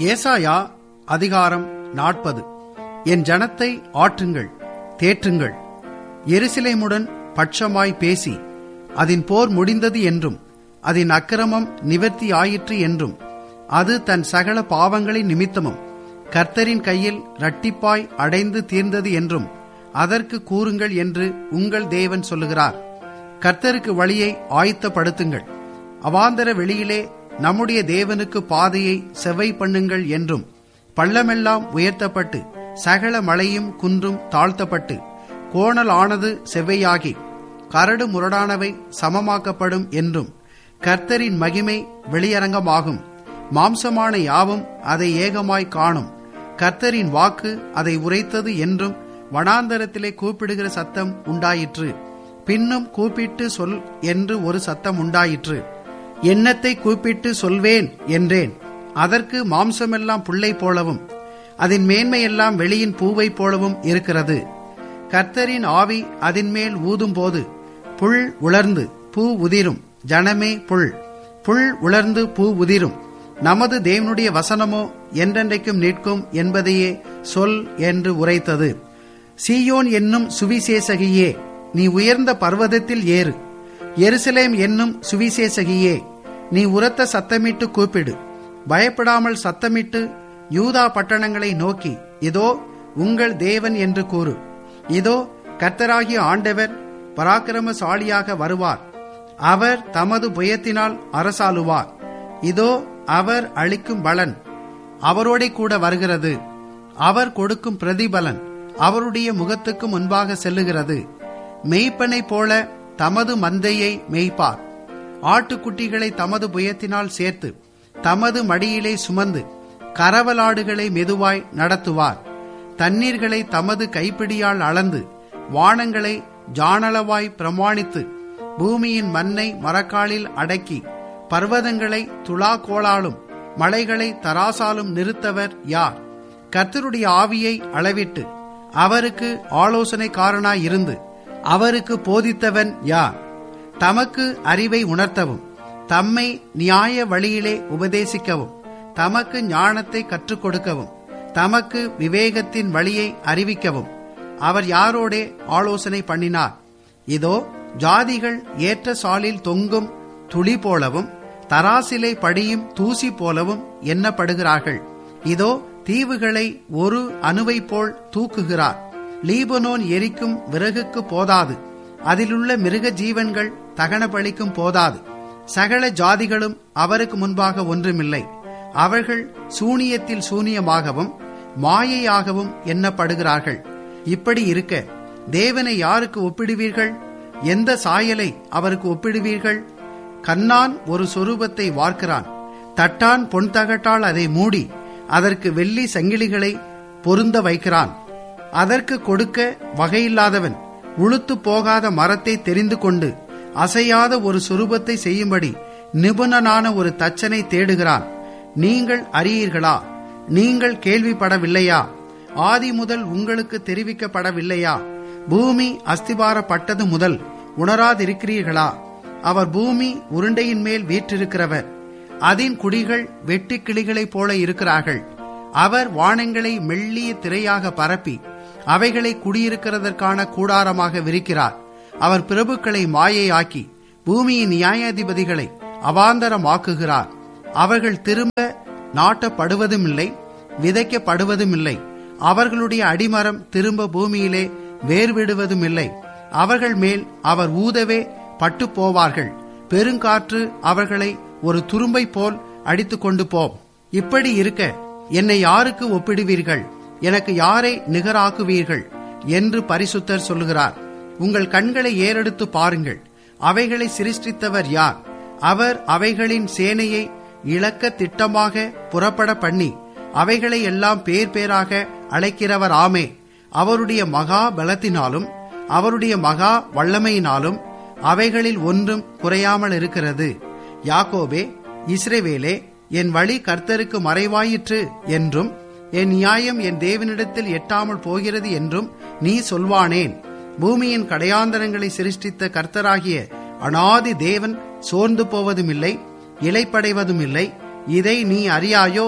ஏசாயா அதிகாரம் நாற்பது என் ஜனத்தை ஆற்றுங்கள் தேற்றுங்கள் எருசலேமுடன் பட்சமாய் பேசி அதன் போர் முடிந்தது என்றும் அதன் அக்கிரமம் நிவர்த்தி ஆயிற்று என்றும் அது தன் சகல பாவங்களின் நிமித்தமும் கர்த்தரின் கையில் இரட்டிப்பாய் அடைந்து தீர்ந்தது என்றும் அதற்கு கூறுங்கள் என்று உங்கள் தேவன் சொல்லுகிறார் கர்த்தருக்கு வழியை ஆயத்தப்படுத்துங்கள் அவாந்தர வெளியிலே நம்முடைய தேவனுக்கு பாதையை செவ்வை பண்ணுங்கள் என்றும் பள்ளமெல்லாம் உயர்த்தப்பட்டு சகல மலையும் குன்றும் தாழ்த்தப்பட்டு கோணல் ஆனது செவ்வையாகி கரடு முரடானவை சமமாக்கப்படும் என்றும் கர்த்தரின் மகிமை வெளியரங்கமாகும் மாம்சமான யாவும் அதை ஏகமாய் காணும் கர்த்தரின் வாக்கு அதை உரைத்தது என்றும் வனாந்தரத்திலே கூப்பிடுகிற சத்தம் உண்டாயிற்று பின்னும் கூப்பிட்டு சொல் என்று ஒரு சத்தம் உண்டாயிற்று எண்ணத்தை கூப்பிட்டு சொல்வேன் என்றேன் அதற்கு மாம்சமெல்லாம் புல்லை போலவும் அதன் மேன்மையெல்லாம் வெளியின் பூவை போலவும் இருக்கிறது கர்த்தரின் ஆவி அதன் மேல் ஊதும்போது புல் உலர்ந்து பூ உதிரும் ஜனமே புல் புல் உலர்ந்து பூ உதிரும் நமது தேவனுடைய வசனமோ என்றென்றைக்கும் நிற்கும் என்பதையே சொல் என்று உரைத்தது சீயோன் என்னும் சுவிசேஷகியே நீ உயர்ந்த பர்வதத்தில் ஏறு எருசலேம் என்னும் சுவிசேஷகியே நீ உரத்த சத்தமிட்டு கூப்பிடு பயப்படாமல் சத்தமிட்டு யூதா பட்டணங்களை நோக்கி இதோ உங்கள் தேவன் என்று கூறு இதோ கர்த்தராகிய ஆண்டவர் பராக்கிரமசாலியாக வருவார் அவர் தமது புயத்தினால் அரசாளுவார் இதோ அவர் அளிக்கும் பலன் அவரோட கூட வருகிறது அவர் கொடுக்கும் பிரதிபலன் அவருடைய முகத்துக்கு முன்பாக செல்லுகிறது மெய்ப்பனை போல தமது மந்தையை மேய்ப்பார் ஆட்டுக்குட்டிகளை தமது புயத்தினால் சேர்த்து தமது மடியிலே சுமந்து கரவலாடுகளை மெதுவாய் நடத்துவார் தண்ணீர்களை தமது கைப்பிடியால் அளந்து வானங்களை ஜானளவாய் பிரமாணித்து பூமியின் மண்ணை மரக்காலில் அடக்கி பர்வதங்களை துலாக்கோளாலும் மலைகளை தராசாலும் நிறுத்தவர் யார் கர்த்தருடைய ஆவியை அளவிட்டு அவருக்கு ஆலோசனைக்காரனாய் இருந்து அவருக்கு போதித்தவன் யார் தமக்கு அறிவை உணர்த்தவும் தம்மை நியாய வழியிலே உபதேசிக்கவும் தமக்கு ஞானத்தை கற்றுக் கொடுக்கவும் தமக்கு விவேகத்தின் வழியை அறிவிக்கவும் அவர் யாரோடே ஆலோசனை பண்ணினார் இதோ ஜாதிகள் ஏற்ற சாலில் தொங்கும் துளி போலவும் தராசிலை படியும் தூசி போலவும் எண்ணப்படுகிறார்கள் இதோ தீவுகளை ஒரு அணுவை போல் தூக்குகிறார் லீபனோன் எரிக்கும் விறகுக்கு போதாது அதிலுள்ள மிருக ஜீவன்கள் தகன பலிக்கும் போதாது சகல ஜாதிகளும் அவருக்கு முன்பாக ஒன்றுமில்லை அவர்கள் சூனியத்தில் சூனியமாகவும் மாயையாகவும் எண்ணப்படுகிறார்கள் இப்படி இருக்க தேவனை யாருக்கு ஒப்பிடுவீர்கள் எந்த சாயலை அவருக்கு ஒப்பிடுவீர்கள் கண்ணான் ஒரு சொரூபத்தை வார்க்கிறான் தட்டான் பொன் தகட்டால் அதை மூடி அதற்கு வெள்ளி சங்கிலிகளை பொருந்த வைக்கிறான் அதற்கு கொடுக்க வகையில்லாதவன் உளுத்து போகாத மரத்தை தெரிந்து கொண்டு அசையாத ஒரு சுரூபத்தை செய்யும்படி நிபுணனான ஒரு தச்சனை தேடுகிறான் நீங்கள் அறியீர்களா நீங்கள் கேள்விப்படவில்லையா ஆதி முதல் உங்களுக்கு தெரிவிக்கப்படவில்லையா பூமி அஸ்திபாரப்பட்டது முதல் உணராதிருக்கிறீர்களா அவர் பூமி உருண்டையின் மேல் வீற்றிருக்கிறவர் அதன் குடிகள் வெட்டி கிளிகளைப் போல இருக்கிறார்கள் அவர் வானங்களை மெல்லிய திரையாக பரப்பி அவைகளை குடியிருக்கிறதற்கான கூடாரமாக விரிக்கிறார் அவர் பிரபுக்களை மாயையாக்கி பூமியின் நியாயாதிபதிகளை அவாந்தரமாக்குகிறார் அவர்கள் திரும்ப நாட்டப்படுவதுமில்லை விதைக்கப்படுவதுமில்லை அவர்களுடைய அடிமரம் திரும்ப பூமியிலே வேர்விடுவதுமில்லை அவர்கள் மேல் அவர் ஊதவே பட்டு போவார்கள் பெருங்காற்று அவர்களை ஒரு துரும்பை போல் அடித்து கொண்டு போம் இப்படி இருக்க என்னை யாருக்கு ஒப்பிடுவீர்கள் எனக்கு யாரை நிகராக்குவீர்கள் என்று பரிசுத்தர் சொல்லுகிறார் உங்கள் கண்களை ஏறெடுத்து பாருங்கள் அவைகளை சிருஷ்டித்தவர் யார் அவர் அவைகளின் சேனையை இழக்க திட்டமாக புறப்பட பண்ணி அவைகளை எல்லாம் பேர் பேராக அழைக்கிறவர் ஆமே அவருடைய மகா பலத்தினாலும் அவருடைய மகா வல்லமையினாலும் அவைகளில் ஒன்றும் குறையாமல் இருக்கிறது யாக்கோபே இஸ்ரேவேலே என் வழி கர்த்தருக்கு மறைவாயிற்று என்றும் என் நியாயம் என் தேவனிடத்தில் எட்டாமல் போகிறது என்றும் நீ சொல்வானேன் பூமியின் கடையாந்தரங்களை சிருஷ்டித்த கர்த்தராகிய அனாதி தேவன் சோர்ந்து போவதுமில்லை இலைப்படைவதுமில்லை இதை நீ அறியாயோ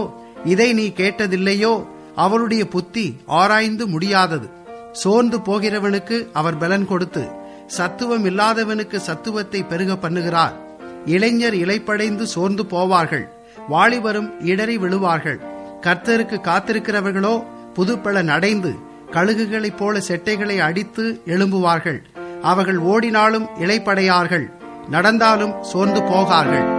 இதை நீ கேட்டதில்லையோ அவருடைய புத்தி ஆராய்ந்து முடியாதது சோர்ந்து போகிறவனுக்கு அவர் பலன் கொடுத்து சத்துவம் இல்லாதவனுக்கு சத்துவத்தை பெருக பண்ணுகிறார் இளைஞர் இலைப்படைந்து சோர்ந்து போவார்கள் வாலிபரும் இடறி விழுவார்கள் கர்த்தருக்கு காத்திருக்கிறவர்களோ புதுப்பெள நடைந்து கழுகுகளைப் போல செட்டைகளை அடித்து எழும்புவார்கள் அவர்கள் ஓடினாலும் இலைப்படையார்கள் நடந்தாலும் சோர்ந்து போகார்கள்